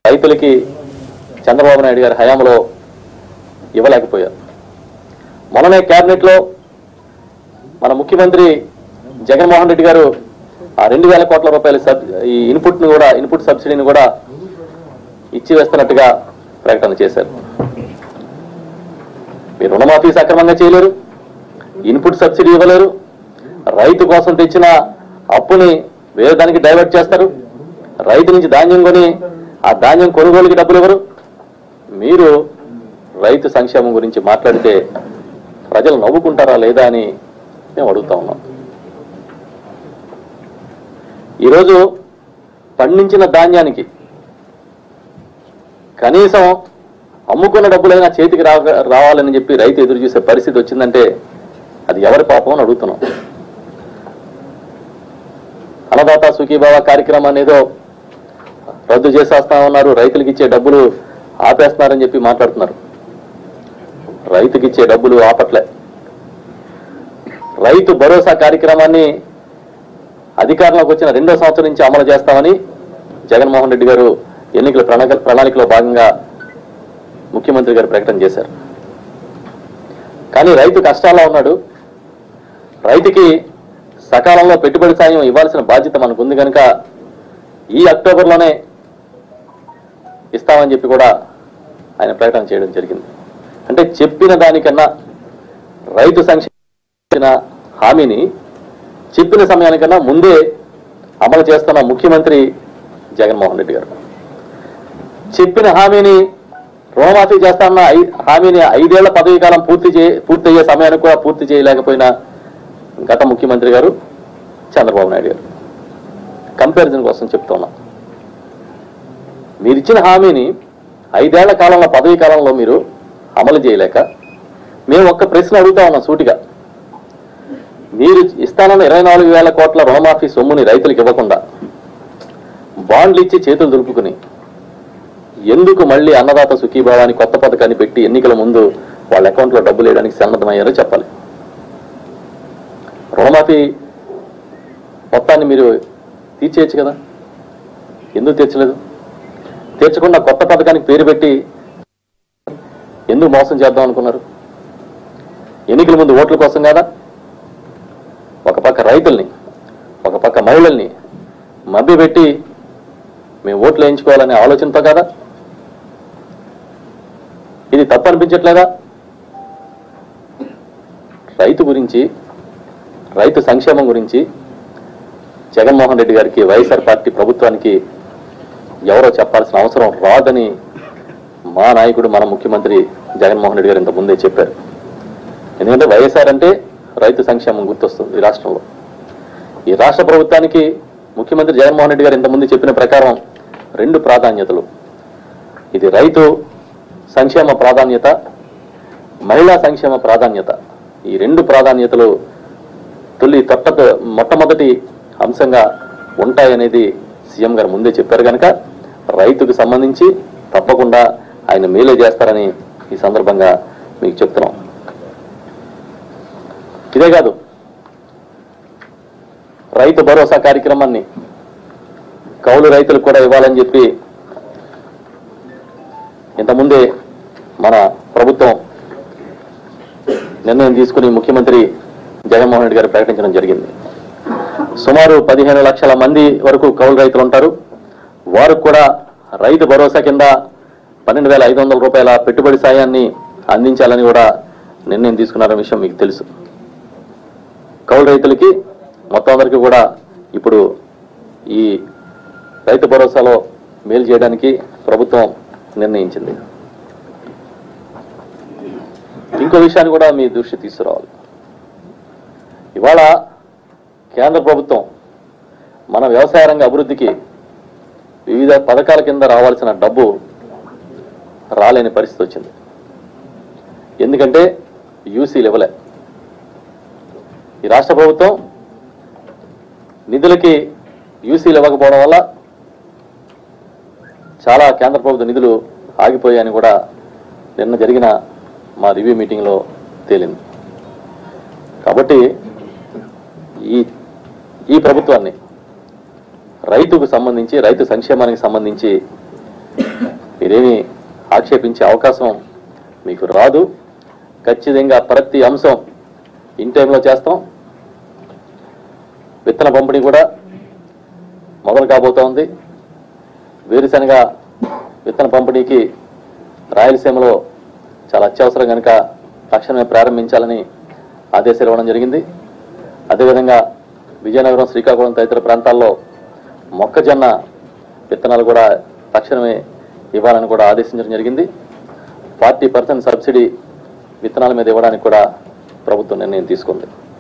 రైతులకి చంద్రబాబు నాయుడు గారి హయాంలో ఇవ్వలేకపోయారు మొన్ననే క్యాబినెట్లో మన ముఖ్యమంత్రి జగన్మోహన్ రెడ్డి గారు ఆ రెండు వేల కోట్ల రూపాయల సబ్ ఈ ఇన్పుట్ను కూడా ఇన్పుట్ సబ్సిడీని కూడా ఇచ్చి వేస్తున్నట్టుగా ప్రకటన చేశారు మీరు రుణమాఫీ సక్రమంగా చేయలేరు ఇన్పుట్ సబ్సిడీ ఇవ్వలేరు రైతు కోసం తెచ్చిన అప్పుని వేరే దానికి డైవర్ట్ చేస్తారు రైతు నుంచి ధాన్యం కొని ఆ ధాన్యం కొనుగోలుకి డబ్బులు ఇవ్వరు మీరు రైతు సంక్షేమం గురించి మాట్లాడితే ప్రజలు నవ్వుకుంటారా లేదా అని మేము అడుగుతా ఉన్నాం ఈరోజు పండించిన ధాన్యానికి కనీసం అమ్ముకున్న డబ్బులైనా చేతికి రా రావాలని చెప్పి రైతు ఎదురు చూసే పరిస్థితి వచ్చిందంటే అది ఎవరి పాపం అని అడుగుతున్నాం అన్నదాత సుఖీభావ కార్యక్రమాన్ని ఏదో రద్దు చేసేస్తా ఉన్నారు రైతులకు ఇచ్చే డబ్బులు ఆపేస్తున్నారని చెప్పి మాట్లాడుతున్నారు రైతుకి ఇచ్చే డబ్బులు ఆపట్లే రైతు భరోసా కార్యక్రమాన్ని అధికారంలోకి వచ్చిన రెండో సంవత్సరం నుంచి అమలు చేస్తామని జగన్మోహన్ రెడ్డి గారు ఎన్నికల ప్రణాళిక ప్రణాళికలో భాగంగా ముఖ్యమంత్రి గారు ప్రకటన చేశారు కానీ రైతు కష్టాల్లో ఉన్నాడు రైతుకి సకాలంలో పెట్టుబడి సాయం ఇవ్వాల్సిన బాధ్యత మనకు ఉంది కనుక ఈ అక్టోబర్లోనే ఇస్తామని చెప్పి కూడా ఆయన ప్రకటన చేయడం జరిగింది అంటే చెప్పిన దానికన్నా రైతు సంక్షేమ హామీని చెప్పిన సమయానికన్నా ముందే అమలు చేస్తున్న ముఖ్యమంత్రి జగన్మోహన్ రెడ్డి గారు చెప్పిన హామీని రుణమాఫీ చేస్తాన్న ఐ- హామీని ఐదేళ్ల పదవీ కాలం పూర్తి చే పూర్తయ్యే సమయానికి కూడా పూర్తి చేయలేకపోయిన గత ముఖ్యమంత్రి గారు చంద్రబాబు నాయుడు గారు కంపారిజన్ కోసం చెప్తున్నా మీరు ఇచ్చిన హామీని ఐదేళ్ల కాలంలో పదవీ కాలంలో మీరు అమలు చేయలేక మేము ఒక్క ప్రశ్న అడుగుతా ఉన్నాం సూటిగా మీరు ఇస్తానన్న ఇరవై నాలుగు వేల కోట్ల రుణమాఫీ సొమ్ముని రైతులకు ఇవ్వకుండా బాండ్లు ఇచ్చి చేతులు దులుపుకుని ఎందుకు మళ్ళీ అన్నదాత సుఖీభావాన్ని కొత్త పథకాన్ని పెట్టి ఎన్నికల ముందు వాళ్ళ అకౌంట్లో డబ్బులు వేయడానికి సన్నద్ధమయ్యారో చెప్పాలి రుణమాఫీ మొత్తాన్ని మీరు తీర్చేయచ్చు కదా ఎందుకు తీర్చలేదు తీర్చకుండా కొత్త పథకానికి పేరు పెట్టి ఎందుకు మోసం చేద్దాం అనుకున్నారు ఎన్నికల ముందు ఓట్ల కోసం కాదా ఒక పక్క రైతుల్ని ఒక పక్క మహిళల్ని మభ్యపెట్టి మేము ఓట్లు వేయించుకోవాలనే ఆలోచనతో కదా ఇది తప్పు అనిపించట్లేదా రైతు గురించి రైతు సంక్షేమం గురించి జగన్మోహన్ రెడ్డి గారికి వైఎస్ఆర్ పార్టీ ప్రభుత్వానికి ఎవరో చెప్పాల్సిన అవసరం రాదని మా నాయకుడు మన ముఖ్యమంత్రి జగన్మోహన్ రెడ్డి గారు ఇంత ముందే చెప్పారు ఎందుకంటే వైఎస్ఆర్ అంటే రైతు సంక్షేమం గుర్తొస్తుంది ఈ రాష్ట్రంలో ఈ రాష్ట్ర ప్రభుత్వానికి ముఖ్యమంత్రి జగన్మోహన్ రెడ్డి గారు ఇంతకుముందు చెప్పిన ప్రకారం రెండు ప్రాధాన్యతలు ఇది రైతు సంక్షేమ ప్రాధాన్యత మహిళా సంక్షేమ ప్రాధాన్యత ఈ రెండు ప్రాధాన్యతలు తొలి తొట్ట మొట్టమొదటి అంశంగా ఉంటాయనేది సీఎం గారు ముందే చెప్పారు కనుక రైతుకు సంబంధించి తప్పకుండా ఆయన మేలే చేస్తారని ఈ సందర్భంగా మీకు చెప్తున్నాం ఇదే కాదు రైతు భరోసా కార్యక్రమాన్ని కౌలు రైతులకు కూడా ఇవ్వాలని చెప్పి ఇంతకుముందే మన ప్రభుత్వం నిర్ణయం తీసుకుని ముఖ్యమంత్రి జగన్మోహన్ రెడ్డి గారు ప్రకటించడం జరిగింది సుమారు పదిహేను లక్షల మంది వరకు కౌలు రైతులు ఉంటారు వారు కూడా రైతు భరోసా కింద పన్నెండు వేల ఐదు వందల రూపాయల పెట్టుబడి సాయాన్ని అందించాలని కూడా నిర్ణయం తీసుకున్నారనే విషయం మీకు తెలుసు కౌలు రైతులకి మొత్తం అందరికీ కూడా ఇప్పుడు ఈ రైతు భరోసాలో మేలు చేయడానికి ప్రభుత్వం నిర్ణయించింది ఇంకో విషయాన్ని కూడా మీ దృష్టి తీసుకురావాలి ఇవాళ కేంద్ర ప్రభుత్వం మన వ్యవసాయ రంగ అభివృద్ధికి వివిధ పథకాల కింద రావాల్సిన డబ్బు రాలేని పరిస్థితి వచ్చింది ఎందుకంటే యూసీలు ఇవ్వలే ఈ రాష్ట్ర ప్రభుత్వం నిధులకి యూసీలు ఇవ్వకపోవడం వల్ల చాలా కేంద్ర ప్రభుత్వ నిధులు ఆగిపోయాయని కూడా నిన్న జరిగిన మా రివ్యూ మీటింగ్లో తేలింది కాబట్టి ఈ ఈ ప్రభుత్వాన్ని రైతుకు సంబంధించి రైతు సంక్షేమానికి సంబంధించి మీరేమి ఆక్షేపించే అవకాశం మీకు రాదు ఖచ్చితంగా ప్రతి అంశం ఇన్ టైంలో చేస్తాం విత్తన పంపిణీ కూడా మొదలు కాబోతోంది వేరుశనగ విత్తన పంపిణీకి రాయలసీమలో చాలా అత్యవసరం కనుక తక్షణమే ప్రారంభించాలని ఆదేశాలు ఇవ్వడం జరిగింది అదేవిధంగా విజయనగరం శ్రీకాకుళం తదితర ప్రాంతాల్లో మొక్కజొన్న విత్తనాలు కూడా తక్షణమే ఇవ్వాలని కూడా ఆదేశించడం జరిగింది ఫార్టీ పర్సెంట్ సబ్సిడీ విత్తనాల మీద ఇవ్వడానికి కూడా ప్రభుత్వం నిర్ణయం తీసుకుంది